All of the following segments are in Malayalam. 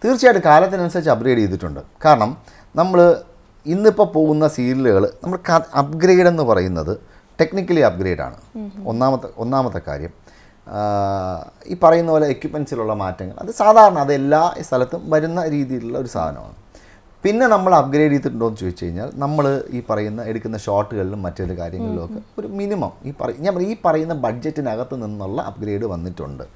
തീർച്ചയായിട്ടും കാലത്തിനനുസരിച്ച് അപ്ഗ്രേഡ് ചെയ്തിട്ടുണ്ട് കാരണം നമ്മൾ ഇന്നിപ്പോൾ പോകുന്ന സീരിയലുകൾ നമ്മൾ അപ്ഗ്രേഡ് എന്ന് പറയുന്നത് ടെക്നിക്കലി അപ്ഗ്രേഡാണ് ഒന്നാമത്തെ ഒന്നാമത്തെ കാര്യം ആ, ഈ പറയുന്ന പോലെ എക്യുപ്മെൻസിലുള്ള മാറ്റങ്ങൾ അത് സാധാരണ അത് എല്ലാ സ്ഥലത്തും വരുന്ന രീതിയിലുള്ള ഒരു സാധനമാണ് പിന്നെ നമ്മൾ അപ്ഗ്രേഡ് ചെയ്തിട്ടുണ്ടോ എന്ന് ചോദിച്ചു കഴിഞ്ഞാൽ നമ്മൾ ഈ പറയുന്ന എടുക്കുന്ന ഷോട്ടുകളിലും മറ്റേത് കാര്യങ്ങളിലും ഒക്കെ ഒരു മിനിമം ഈ പറ ഞാൻ പറയും, ഈ പറയുന്ന ബഡ്ജറ്റിനകത്ത് നിന്നുള്ള അപ്ഗ്രേഡ് വന്നിട്ടുണ്ട്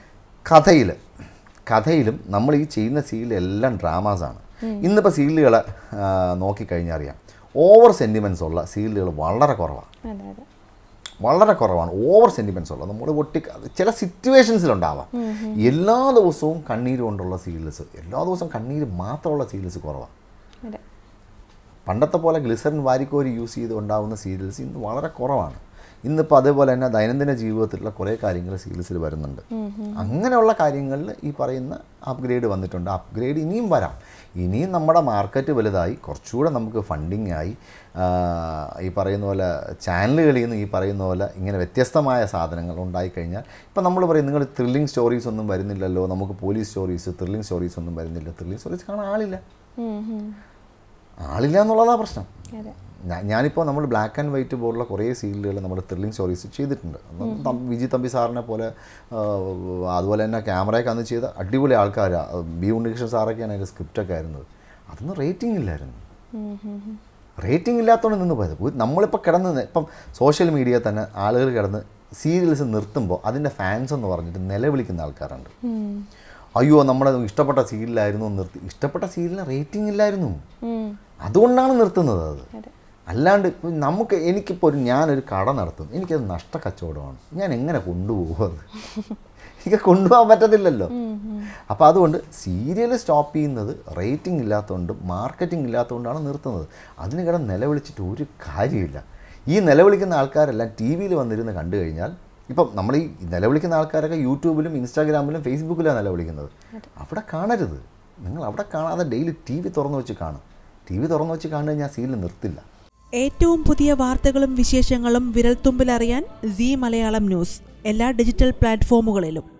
കഥയിൽ കഥയിലും നമ്മൾ ഈ ചെയ്യുന്ന സീരിയൽ എല്ലാം ഡ്രാമാസാണ് ഇന്നിപ്പോൾ സീരിയലുകളെ നോക്കിക്കഴിഞ്ഞാൽ അറിയാം ഓവർ സെൻറ്റിമെൻറ്റ്സ് ഉള്ള സീരിയലുകൾ വളരെ കുറവാണ് അതെ അതെ വളരെ കുറവാണ് ഓവർ സെൻറ്റിമെൻറ്റ്സ് ഉള്ളത് നമ്മൾ ഒട്ടി ചില സിറ്റുവേഷൻസിലുണ്ടാവാം എല്ലാ ദിവസവും കണ്ണീര് കൊണ്ടുള്ള സീരിയൽസ് എല്ലാ ദിവസവും കണ്ണീര് മാത്രമുള്ള സീരിയൽസ് കുറവാണ് അതെ പണ്ടത്തെ പോലെ ഗ്ലിസറിൻ വാരിക്കോരി യൂസ് ചെയ്ത് ഉണ്ടാവുന്ന സീരിയൽസ് ഇന്ന് വളരെ കുറവാണ് ഇന്നിപ്പോൾ അതേപോലെ തന്നെ ദൈനംദിന ജീവിതത്തിലുള്ള കുറേ കാര്യങ്ങൾ സീരിയൽസിൽ വരുന്നുണ്ട് അങ്ങനെയുള്ള കാര്യങ്ങളിൽ ഈ പറയുന്ന അപ്ഗ്രേഡ് വന്നിട്ടുണ്ട് അപ്ഗ്രേഡ് ഇനിയും വരാം ഇനിയും നമ്മുടെ മാർക്കറ്റ് വലുതായി കുറച്ചുകൂടെ നമുക്ക് ഫണ്ടിങ് ആയി ആ, ഈ പറയുന്ന പോലെ ചാനലുകളിൽ നിന്ന് ഈ പറയുന്ന പോലെ ഇങ്ങനെ വ്യത്യസ്തമായ സാധനങ്ങൾ ഉണ്ടായിക്കഴിഞ്ഞാൽ ഇപ്പം നമ്മൾ പറയും നിങ്ങൾ ത്രില്ലിംഗ് സ്റ്റോറീസ് ഒന്നും വരുന്നില്ലല്ലോ നമുക്ക് പോലീസ് സ്റ്റോറീസ് ത്രില്ലിംഗ് സ്റ്റോറീസ് ഒന്നും വരുന്നില്ല ത്രില്ലിംഗ് സ്റ്റോറീസ് കാണാൻ ആളില്ല ഉം, ഉം. ആളില്ല എന്നുള്ളതാണ് പ്രശ്നം അതെ ഞാ- ഞാനിപ്പോൾ നമ്മൾ ബ്ലാക്ക് ആൻഡ് വൈറ്റ് പോലുള്ള കുറേ സീരിയലുകൾ നമ്മുടെ ത്രില്ലിംഗ് സ്റ്റോറീസ് ചെയ്തിട്ടുണ്ട് അപ്പം തം- വിജി തമ്പി സാറിനെ പോലെ ആ, അതുപോലെ തന്നെ ക്യാമറയൊക്കെ അന്ന് ചെയ്ത അടിപൊളി ആൾക്കാരാണ് ബി ഉണ്ണികൃഷ്ണൻ സാറൊക്കെയാണ് അതിൻ്റെ സ്ക്രിപ്റ്റൊക്കെ ആയിരുന്നത് അതൊന്നും റേറ്റിംഗ് ഇല്ലായിരുന്നു ഉം, ഉം, ഉം. റേറ്റിംഗ് ഇല്ലാത്തതുകൊണ്ട് നിന്ന് പോയത് ഒരു- നമ്മളിപ്പോൾ കിടന്ന് ഇപ്പം സോഷ്യൽ മീഡിയ തന്നെ ആളുകൾ കിടന്ന് സീരിയൽസ് നിർത്തുമ്പോൾ അതിൻ്റെ ഫാൻസ് എന്ന് പറഞ്ഞിട്ട് നിലവിളിക്കുന്ന ആൾക്കാരുണ്ട് ഉം. അയ്യോ നമ്മുടെ ഇഷ്ടപ്പെട്ട സീരിയലായിരുന്നു നിർത്തി ഇഷ്ടപ്പെട്ട സീരിയലിന് റേറ്റിംഗ് ഇല്ലായിരുന്നു ഉം. അതുകൊണ്ടാണ് നിർത്തുന്നത് അത് അതെ അല്ലാണ്ട് ഇപ്പം നമുക്ക് എനിക്കിപ്പോൾ ഒരു ഞാനൊരു കട നടത്തുന്നു എനിക്കത് നഷ്ടക്കച്ചവടമാണ് ഞാൻ എങ്ങനെ കൊണ്ടുപോകും അത് എനിക്ക് കൊണ്ടുപോകാൻ പറ്റത്തില്ലല്ലോ അപ്പോൾ അതുകൊണ്ട് സീരിയൽ സ്റ്റോപ്പ് ചെയ്യുന്നത് റേറ്റിംഗ് ഇല്ലാത്തതുകൊണ്ട് മാർക്കറ്റിംഗ് ഇല്ലാത്തതുകൊണ്ടാണ് നിർത്തുന്നത് അതിന് കിടന്ന് നിലവിളിച്ചിട്ട് ഒരു കാര്യമില്ല ഈ നിലവിളിക്കുന്ന ആൾക്കാരെല്ലാം ടി വിയിൽ വന്നിരുന്ന് കണ്ടു കഴിഞ്ഞാൽ ഇപ്പം നമ്മൾ ഈ നിലവിളിക്കുന്ന ആൾക്കാരൊക്കെ യൂട്യൂബിലും ഇൻസ്റ്റാഗ്രാമിലും ഫേസ്ബുക്കിലാണ് നിലവിളിക്കുന്നത് അവിടെ കാണരുത് നിങ്ങൾ അവിടെ കാണാതെ ഡെയിലി ടി വി തുറന്നു വെച്ച് കാണും ടി വി തുറന്നു വെച്ച് കാണുക ഞാൻ സീരിയൽ നിർത്തില്ല ഏറ്റവും പുതിയ വാർത്തകളും വിശേഷങ്ങളും വിരൽത്തുമ്പിലറിയാൻ സി മലയാളം ന്യൂസ് എല്ലാ ഡിജിറ്റൽ പ്ലാറ്റ്ഫോമുകളിലും